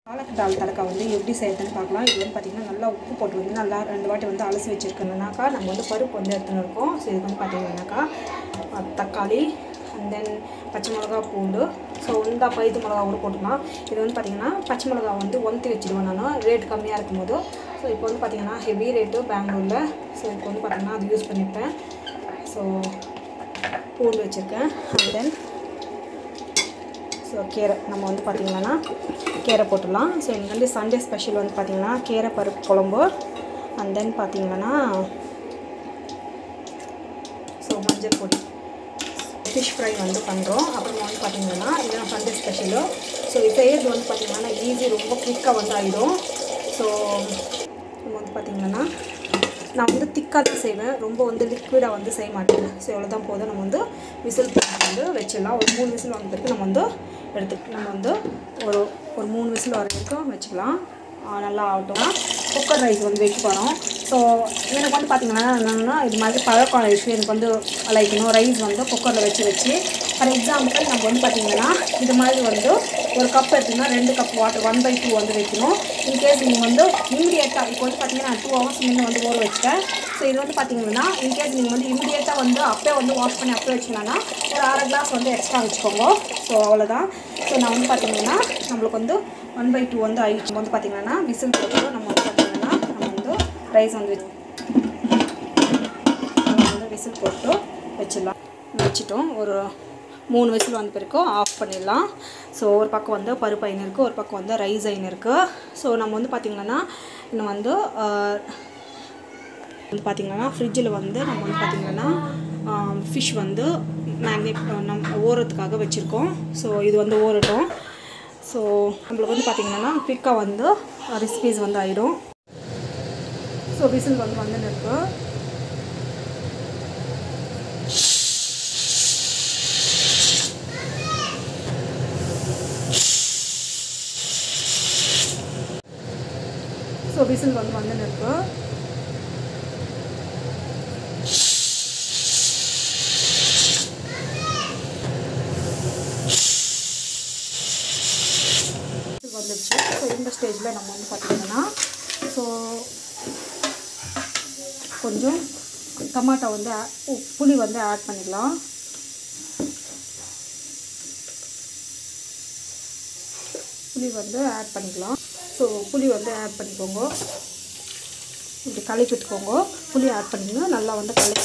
பாலக் தால் தலக்கா வந்து எப்படி செய்யறதுன்னு பார்க்கலாம் இது வந்து பார்த்திங்கன்னா நல்லா உப்பு போட்டு வந்து நல்லா ரெண்டு வாட்டி வந்து அலசி வச்சுருக்கணுனாக்கா நம்ம வந்து பருப்பு வந்து எடுத்துன்னு இருக்கோம் ஸோ இதுக்கு வந்து பார்த்திங்கன்னாக்கா அஹ், தக்காளி அண்ட் தென் பச்சை மிளகா பூண்டு ஸோ இந்த பைத்து மிளகா கூட போட்டுக்கலாம் இது வந்து பார்த்திங்கன்னா பச்சை மிளகா வந்து ஒந்தி வச்சுடுவேன் நான் ரேட் கம்மியாக இருக்கும்போது ஸோ இப்போ வந்து பார்த்திங்கன்னா ஹெவி ரேட்டு பெங்களூரில் ஸோ இப்போ வந்து பார்த்திங்கன்னா அது யூஸ் பண்ணிப்பேன் ஸோ பூண்டு வச்சுருக்கேன் அண்ட் தென் ஸோ கீரை நம்ம வந்து பார்த்திங்கன்னா கீரை போட்டுடலாம் ஸோ எனக்கு வந்து சண்டே ஸ்பெஷல் வந்து பார்த்திங்கன்னா கீரை பருப்பு குழம்பு அண்ட் தென் பார்த்திங்கன்னா ஸோ மஞ்சள் பொடி ஃபிஷ் ஃப்ரை வந்து பண்ணுறோம் அப்புறமா வந்து பார்த்திங்கன்னா இதுதான் சண்டே ஸ்பெஷலு ஸோ இது செய்யறது வந்து பார்த்திங்கன்னா ஈஸி ரொம்ப குயிக்காக வந்து ஆகிடும் ஸோ நம்ம வந்து பார்த்திங்கன்னா நான் வந்து திக்காக தான் செய்வேன் ரொம்ப வந்து லிக்விடாக வந்து செய்ய மாட்டேன் ஸோ எவ்வளோ தான் போதும் நம்ம வந்து விசில் போட்டு வந்து வச்சிடலாம் ஒரு மூணு விசில் வந்த பிறகு நம்ம வந்து எடுத்து நம்ம வந்து ஒரு ஒரு மூணு விசில் வர வரைக்கும் வச்சுக்கலாம் ஆ, நல்லா ஆகட்டும் குக்கர் ரைஸ் வந்து வைக்க போகிறோம் ஸோ எனக்கு வந்து பார்த்திங்கன்னா என்னென்னா இது மாதிரி பழக்கம் ரைஸ் எனக்கு வந்து லைக்கணும் ரைஸ் வந்து குக்கரில் வச்சு வச்சு ஃபார் எக்ஸாம்பிள் நம்ம வந்து பார்த்திங்கன்னா இது மாதிரி வந்து ஒரு கப் எடுத்திங்கன்னா ரெண்டு cup water one by two வந்து வைக்கணும் இன்கேஸ் நீங்கள் வந்து இம்மிடியேட்டாக இப்போ வந்து பார்த்திங்கன்னா நான் டூ ஹவர்ஸ் முன்னே வந்து ஊற வச்சுட்டேன் ஸோ இது வந்து பார்த்தீங்கன்னா இன்கேஸ் நீங்கள் வந்து இமிடியேட்டாக வந்து அப்பே வந்து வாஷ் பண்ணி அப்பே வச்சிங்கன்னா ஒரு அரை கிளாஸ் வந்து எக்ஸ்ட்ரா வச்சுக்கோங்க ஸோ அவ்வளோதான் ஸோ நான் வந்து பார்த்தீங்கன்னா நம்மளுக்கு வந்து ஒன் பை டூ வந்து ஆயிடுச்சு வந்து பார்த்தீங்கன்னா விசில் போட்டு நம்ம வந்து பார்த்தீங்கன்னா நம்ம வந்து ரைஸ் வந்து வச்சு- நம்ம வந்து விசில் போட்டு வச்சிடலாம் வச்சுட்டோம் ஒரு மூணு விசில் வந்த பிறகு ஆஃப் பண்ணிடலாம் ஸோ ஒரு பக்கம் வந்து பருப்பு ஐன் இருக்குது ஒரு பக்கம் வந்து ரைஸ் ஐன் இருக்குது ஸோ நம்ம வந்து பார்த்திங்கன்னா இன்னும் வந்து ஆஹ், வந்து பார்த்திங்கன்னா ஃப்ரிட்ஜில் வந்து நம்ம வந்து பார்த்திங்கன்னா ஃபிஷ் வந்து மேக்னேட் நம்ம ஊறத்துக்காக வச்சுருக்கோம் ஸோ இது வந்து ஊறட்டும் ஸோ நம்மளுக்கு வந்து பார்த்திங்கன்னா குயிக்காக வந்து ரெசிபீஸ் வந்து ஆயிடும் ஸோ விசில் வந்து வந்து இருக்கு ஸோ விசில் வந்து வந்து இருக்கு விசில் வந்துடுச்சு ஸோ இந்த ஸ்டேஜில் நம்ம வந்து பார்த்திங்கன்னா ஸோ கொஞ்சம் டமாட்டோ வந்து ஆ- உ- புளி வந்து ஆட் பண்ணிக்கலாம் புளி வந்து ஆட் பண்ணிக்கலாம் ஸோ புளி வந்து ஆட் பண்ணிக்கோங்க இப்படி கலக்கி விட்டுக்கோங்க புளி ஆட் பண்ணிங்க நல்லா வந்து கலக்கி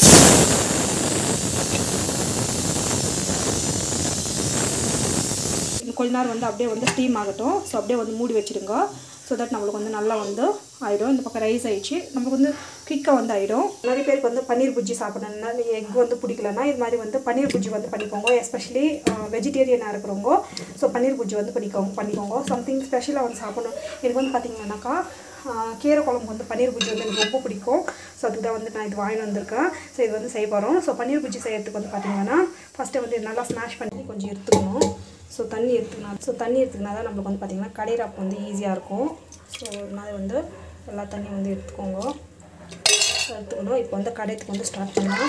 இன்னும் கொஞ்ச நேரம் வந்து அப்படியே வந்து ஸ்டீம் ஆகட்டும் ஸோ அப்படியே வந்து மூடி வச்சிடுங்க ஸோ தட் நம்மளுக்கு வந்து நல்லா வந்து ஆயிடும் இந்த பக்கம் ரைஸ் ஆயிடுச்சு நம்மளுக்கு வந்து குயிக்காக வந்து ஆயிடும் நிறைய பேருக்கு வந்து பன்னீர் புஜ்ஜி சாப்பிடணும்னா எக் வந்து பிடிக்கலன்னா இது மாதிரி வந்து பன்னீர் புஜ்ஜி வந்து பண்ணிக்கோங்க எஸ்பெஷலி வெஜிடேரியனாக இருக்கிறவங்க ஸோ பன்னீர் புஜ்ஜி வந்து பண்ணிக்கோங்க பண்ணிக்கோங்க சம்திங் ஸ்பெஷலாக வந்து சாப்பிடணும் எனக்கு வந்து பார்த்தீங்கன்னாக்கா ஆஹ், கீரை குழம்பு வந்து பன்னீர் புஜ்ஜி வந்து எனக்கு ரொம்ப பிடிக்கும் ஸோ அதுக்கு தான் வந்து நான் இது வாங்கிட்டு வந்திருக்கேன் ஸோ இது வந்து செய்ய போகிறோம் ஸோ பன்னீர் புஜ்ஜி செய்யறதுக்கு வந்து பார்த்தீங்கன்னா ஃபஸ்ட்டு வந்து இது நல்லா ஸ்மாஷ் பண்ணி கொஞ்சம் எடுத்துக்கணும் ஸோ தண்ணி எடுத்துக்கணும் ஸோ தண்ணி எடுத்துக்கினா தான் நம்மளுக்கு வந்து பார்த்திங்கன்னா கடையிறாப்பு வந்து ஈஸியாக இருக்கும் ஸோ ஒரு மாதிரி வந்து எல்லா தண்ணி வந்து எடுத்துக்கோங்க எடுத்துக்கணும் இப்போ வந்து கடையத்துக்கு வந்து ஸ்டார்ட் பண்ணலாம்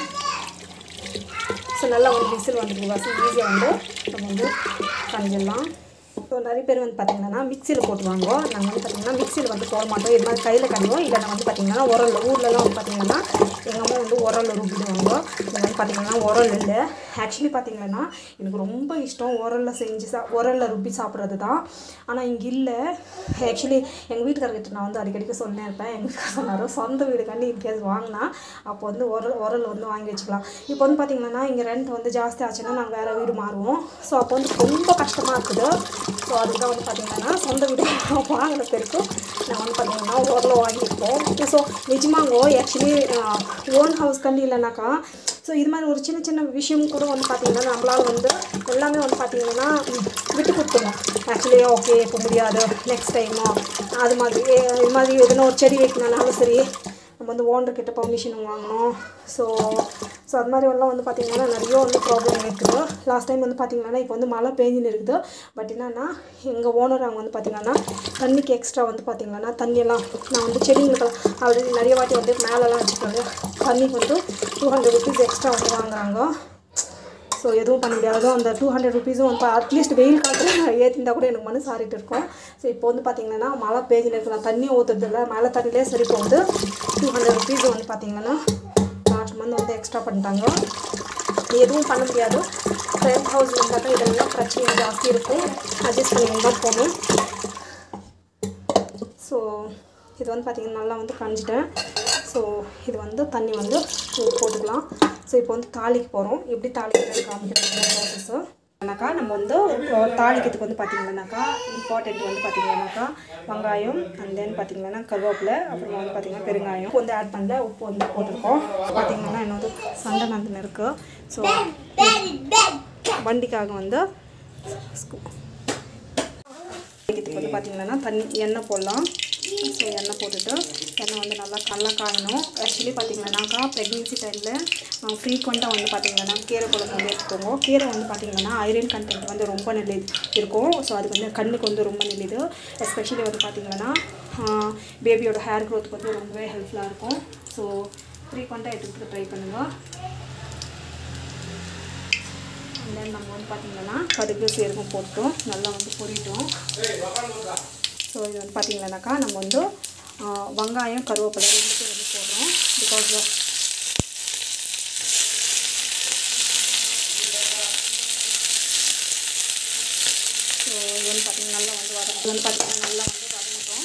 ஸோ நல்லா ஒரு விசில் வந்துருக்கு வசதி ஈஸியாக வந்து நம்ம வந்து கஞ்சிடலாம் ஸோ நிறைய பேர் வந்து பார்த்திங்கன்னா மிக்சியில் போட்டுவாங்க நாங்கள் வந்து பார்த்திங்கன்னா மிக்சியில் வந்து போட மாட்டோம் இது மாதிரி கையில் கண்டுவோம் இல்லை நான் வந்து பார்த்திங்கன்னா உரல் ஊர்லலாம் வந்து பார்த்திங்கன்னா எங்கள் அம்மா வந்து உரல் ருப்பிடுவாங்க இது வந்து பார்த்திங்கன்னா உரல் இல்லை ஆக்சுவலி பார்த்திங்கன்னா எனக்கு ரொம்ப இஷ்டம் உரலில் செஞ்சு சா உரலில் ருப்பி சாப்பிட்றது தான் ஆனால் இங்கே இல்லை ஆக்சுவலி எங்கள் வீட்டுக்காரர்கிட்ட நான் வந்து அடிக்கடிக்கு சொல்லினே இருப்பேன் எங்கள் வீட்டுக்கார சொன்னார் சொந்த வீடு கண்டு இன்கேஸ் வாங்கினா அப்போ வந்து உரல் உரல் வந்து வாங்கி வச்சுக்கலாம் இப்போ வந்து பார்த்திங்கன்னா இங்கே ரெண்ட் வந்து ஜாஸ்தி ஆச்சுன்னா நாங்கள் வேறு வீடு மாறுவோம் ஸோ அப்போ வந்து ரொம்ப கஷ்டமாக இருக்குது ஸோ அதுக்கு தான் வந்து பார்த்திங்கன்னா சொந்த வீடு வாங்கின பிறகு நான் வந்து பார்த்திங்கன்னா உரல் வாங்கியிருக்கோம் ஸோ நிஜமாங்கோ ஆக்சுவலி ஓன் ஹவுஸ் கண்டு இல்லைனாக்கா ஸோ இது மாதிரி ஒரு சின்ன சின்ன விஷயம் கூட வந்து பார்த்திங்கன்னா நம்மளால் வந்து எல்லாமே வந்து பார்த்திங்கன்னா ம், விட்டு கொடுத்துருவோம் ஆக்சுவலி ஓகே இப்போ முடியாது நெக்ஸ்ட் டைமோ அது மாதிரி ஏ- இது மாதிரி எதுனா ஒரு செடி வைக்கணும்னாலும் சரி நம்ம வந்து ஓனர் கிட்ட பர்மிஷன் வாங்கணும் ஸோ ஸோ அது மாதிரி எல்லாம் வந்து பார்த்திங்கன்னா நிறைய வந்து ப்ராப்ளம் இருக்குது லாஸ்ட் டைம் வந்து பார்த்திங்கன்னா இப்போ வந்து மழை பெஞ்சுன்னு இருக்குது பட் என்னன்னா எங்கள் ஓனர் அவங்க வந்து பார்த்திங்கன்னா தண்ணிக்கு எக்ஸ்ட்ரா வந்து பார்த்திங்கன்னா தண்ணியெல்லாம் நான் வந்து செடிங்களுக்கு ஆல்ரெடி நிறைய வாட்டி வந்து மேலெல்லாம் வச்சுருக்காங்க தண்ணிக்கு வந்து டூ ஹண்ட்ரட் ருபீஸ் எக்ஸ்ட்ரா வந்து வாங்குறாங்க ஸோ எதுவும் பண்ண முடியாது அந்த டூ ஹண்ட்ரட் ருபீஸும் வந்து அட்லீஸ்ட் வெயில் காலத்தில் ஏற்றிருந்தா கூட எனக்கு மனசு ஆறிட்டு இருக்கும் ஸோ இப்போ வந்து பார்த்தீங்கன்னா மழை பேஜில் இருக்கு நான் தண்ணி ஊற்றுறது இல்லை மழை தண்ணிலே சரி போகுது டூ ஹண்ட்ரட் ருபீஸ் வந்து பார்த்தீங்கன்னா லாஸ்ட் மந்த் வந்து எக்ஸ்ட்ரா பண்ணிட்டாங்க எதுவும் பண்ண முடியாது ரெண்ட் ஹவுஸ் இருந்தாக்கா இதெல்லாம் பிரச்சனை ஜாஸ்தி இருக்கும் அட்ஜஸ்ட் பண்ணி தான் போகணும் ஸோ இது வந்து பார்த்திங்கன்னா நல்லா வந்து கஞ்சிட்டேன் ஸோ இது வந்து தண்ணி வந்து போட்டுக்கலாம் ஸோ இப்போ வந்து தாளிக்கு போகிறோம் எப்படி தாளிக்கிறது காமிக்கிறது ப்ராசஸ்ஸு ஆனாக்கா நம்ம வந்து இப்போ தாளிக்கிறதுக்கு வந்து பார்த்திங்கன்னாக்கா இம்பார்ட்டண்ட் வந்து பார்த்திங்கன்னாக்கா வெங்காயம் அண்ட் தென் பார்த்திங்கன்னா கருவேப்பிலை அப்புறமா வந்து பார்த்திங்கன்னா பெருங்காயம் உப்பு வந்து ஆட் பண்ணல உப்பு வந்து போட்டிருக்கோம் பார்த்திங்கன்னா என்னோட சண்டை நந்தன் இருக்குது ஸோ வண்டிக்காக வந்து இதுக்கு வந்து பார்த்திங்கன்னா தண்ணி எண்ணெய் போடலாம் ஸோ எண்ணெய் போட்டுட்டு எண்ணெய் வந்து நல்லா நல்லா காயணும் ஆக்சுவலி பார்த்திங்கன்னாக்கா ப்ரெக்னென்சி டைமில் ஃப்ரீக்வெண்ட்டாக வந்து பார்த்திங்கன்னா கீரை குழம்பு வந்து எடுத்துக்கோங்க கீரை வந்து பார்த்திங்கன்னா ஐரன் கண்டென்ட் வந்து ரொம்ப நல்லது இருக்கும் ஸோ அது வந்து கண்ணுக்கு வந்து ரொம்ப நல்லது எஸ்பெஷலி வந்து பார்த்திங்கன்னா பேபியோட ஹேர் க்ரோத்துக்கு வந்து ரொம்பவே ஹெல்ப்ஃபுல்லாக இருக்கும் ஸோ ஃப்ரீக்வெண்ட்டாக எடுத்துக்கிட்டு ட்ரை பண்ணுங்கள் தென் நம்ம வந்து பார்த்திங்கன்னா கடுகு சீரகம் போட்டோம் நல்லா வந்து பொரிட்டோம் ஸோ இது வந்து பார்த்திங்கன்னாக்கா நம்ம வந்து ஆ, வெங்காயம் கருவேப்பிலை ரெண்டுத்தையும் வந்து போடுறோம் பிகாஸ் ஆஃப் ஸோ இது வந்து பார்த்திங்கன்னா நல்லா வந்து வர இது வந்து பார்த்திங்கன்னா நல்லா வந்து வதங்கிட்டோம்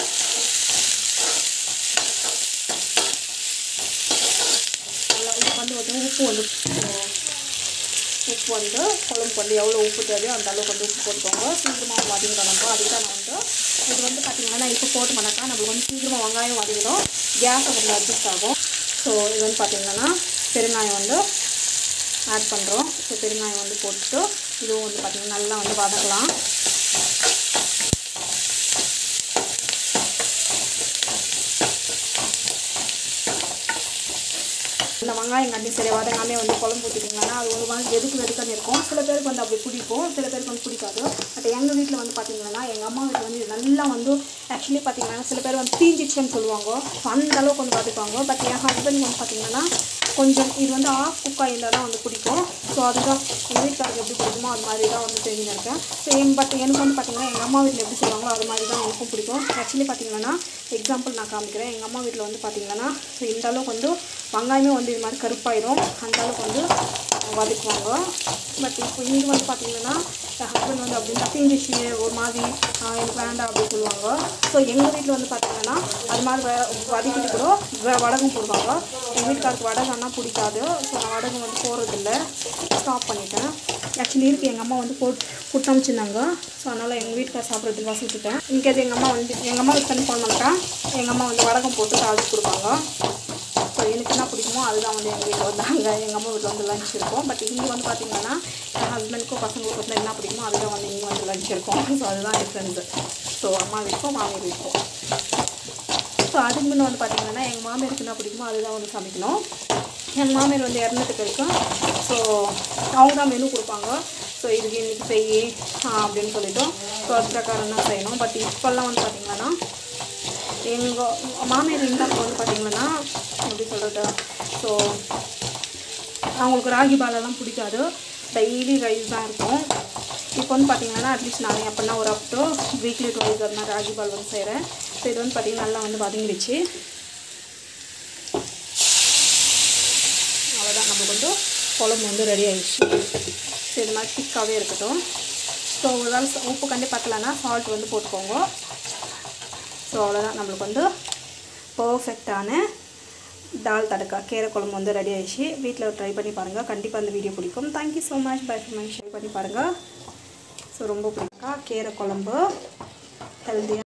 நல்லா உப்பு வந்து பார்த்தீங்கன்னா உப்பு வந்து ஸோ உப்பு வந்து குழம்புக்கு வந்து எவ்வளோ உப்பு தேவையோ அந்த அளவுக்கு வந்து உப்பு போட்டுக்கோங்க சீக்கிரமாக வதங்கிடும் நம்ம அதுக்கு தான் நான் வந்து இது வந்து பார்த்திங்கன்னா இப்போ போட்டோம்னாக்கா நம்மளுக்கு வந்து சீக்கிரமாக வெங்காயம் வதங்கிடும் கேஸை வந்து அட்ஜஸ்ட் ஆகும் ஸோ இது வந்து பார்த்திங்கன்னா பெருங்காயம் வந்து ஆட் பண்ணுறோம் ஸோ பெருங்காயம் வந்து போட்டுட்டு இதுவும் வந்து பார்த்திங்கன்னா நல்லா வந்து வதக்கலாம் இந்த வெங்காயம் கண்டி சரி வதங்காமே வந்து குழம்பு ஊற்றிட்டிங்கன்னா அது ஒரு மாதிரி வெதுக்கு வெதுக்கான்னு இருக்கும் சில பேருக்கு வந்து அப்படி பிடிக்கும் சில பேருக்கு வந்து பிடிக்காது பட் எங்கள் வீட்டில் வந்து பார்த்தீங்கன்னா எங்கள் அம்மா வீட்டில் வந்து இது நல்லா வந்து ஆக்சுவலி பார்த்தீங்கன்னா சில பேர் வந்து தீஞ்சிச்சுன்னு சொல்லுவாங்க So, அந்த அளவுக்கு வந்து பார்த்துப்பாங்க பட் என் ஹஸ்பண்ட் வந்து பார்த்தீங்கன்னா கொஞ்சம் இது வந்து ஆஃப் குக்காக இருந்தால் தான் வந்து பிடிக்கும் ஸோ அதுதான் எங்கள் வீட்டுக்காரருக்கு எப்படி பிடிக்குமோ அது மாதிரி தான் வந்து தெரிஞ்சிருக்கேன் ஸோ எங் பட் எனக்கு வந்து பார்த்தீங்கன்னா எங்கள் அம்மா வீட்டில் எப்படி செய்வாங்களோ அது மாதிரி தான் எனக்கும் பிடிக்கும் ஆக்சுவலி பார்த்தீங்கன்னா எக்ஸாம்பிள் நான் காமிக்கிறேன் எங்கள் அம்மா வீட்டில் வந்து பார்த்தீங்கன்னா ஸோ இந்த அளவுக்கு வந்து வெங்காயமே வந்து இது மாதிரி கருப்பாயிடும் அந்த அளவுக்கு வந்து வதக்குவாங்க பட் இப்போ இங்கே வந்து பார்த்தீங்கன்னா என் ஹஸ்பண்ட் வந்து அப்படின்னு தப்பிஞ்சிச்சு ஒரு மாதிரி ஆஹ் எனக்கு வேண்டாம் அப்படின்னு சொல்லுவாங்க ஸோ எங்கள் வீட்டில் வந்து பார்த்தீங்கன்னா அது மாதிரி வ வதக்கிட்டு கூட வ- வடகம் போடுவாங்க எங்கள் வீட்டுக்காருக்கு வடகம்னா பிடிக்காது ஸோ நான் வடகம் வந்து போடுறதில்ல ஸ்டாப் பண்ணிட்டேன் ஆக்சுவலி இருக்கு எங்கள் அம்மா வந்து போட்டு கொடுத்து அனுப்பிச்சிருந்தாங்க ஸோ அதனால் எங்கள் வீட்டுக்கார் சாப்பிட்றதுக்கு வாசி விட்டுட்டேன் இன்கேஸ் எங்கள் அம்மா வந்து எங்கள் அம்மா வீட்டு தண்ணி போனோம்னாக்கா எங்கள் அம்மா வந்து வடகம் போட்டு தாளிச்சு கொடுப்பாங்க ஸோ எனக்கு என்ன பிடிக்குமோ அதுதான் வந்து எங்கள் வீட்டில் வந்தாங்க எங்கள் அம்மா வீட்டில் வந்து லஞ்ச் இருக்கும் பட் இங்கே வந்து பார்த்தீங்கன்னா என் ஹஸ்பண்டுக்கும் பசங்களுக்கும் வந்து என்ன பிடிக்குமோ அதுதான் வந்து இங்கே வந்து லஞ்ச் இருக்கும் ஸோ அதுதான் டிஃப்ரென்ஸு ஸோ அம்மா வீட்டுக்கும் மாமியார் வீட்டுக்கும் ஸோ அதுக்கு முன்னே வந்து பார்த்தீங்கன்னா எங்கள் மாமியாருக்கு என்ன பிடிக்குமோ அதுதான் வந்து சமைக்கணும் எங்கள் மாமியார் வந்து இறந்துட்டு இருக்கும் ஸோ அவங்க தான் மெனு கொடுப்பாங்க ஸோ இதுக்கு இன்னைக்கு செய் அப்படின்னு சொல்லிட்டோம் ஸோ அது பிரகாரம் தான் செய்யணும் பட் இப்போல்லாம் வந்து பார்த்தீங்கன்னா எங்கள் மாமியார் இருந்தால் வந்து பார்த்தீங்கன்னா எப்படி சொல்கிறது ஸோ அவங்களுக்கு ராகி பாலெல்லாம் பிடிக்காது டெய்லி ரைஸ் தான் இருக்கும் இப்போ வந்து பார்த்தீங்கன்னா அட்லீஸ்ட் நான் எப்படின்னா ஒரு அப் டு வீக்லி டுவைஸ் அது மாதிரி ராகி பால் வந்து செய்கிறேன் ஸோ இது வந்து பார்த்தீங்கன்னா நல்லா வந்து வதங்கிடுச்சு அவ்வளோதான் நம்மளுக்கு வந்து குழம்பு வந்து ரெடி ஆயிடுச்சு ஸோ இது மாதிரி திக்காகவே இருக்கட்டும் ஸோ ஒரு வேளை ச- உப்பு கண்டி பத்தலைன்னா சால்ட் வந்து போட்டுக்கோங்க ஸோ அவ்வளோதான் நம்மளுக்கு வந்து பர்ஃபெக்டான தால் தடக்கா கீரை குழம்பு வந்து ரெடி ஆயிடுச்சு வீட்டில் ட்ரை பண்ணி பாருங்கள் கண்டிப்பாக அந்த வீடியோ பிடிக்கும் thank you so much bye my share பண்ணி பாருங்கள் ஸோ ரொம்ப பிடிக்கா கீரை குழம்பு ஹெல்த்தியாக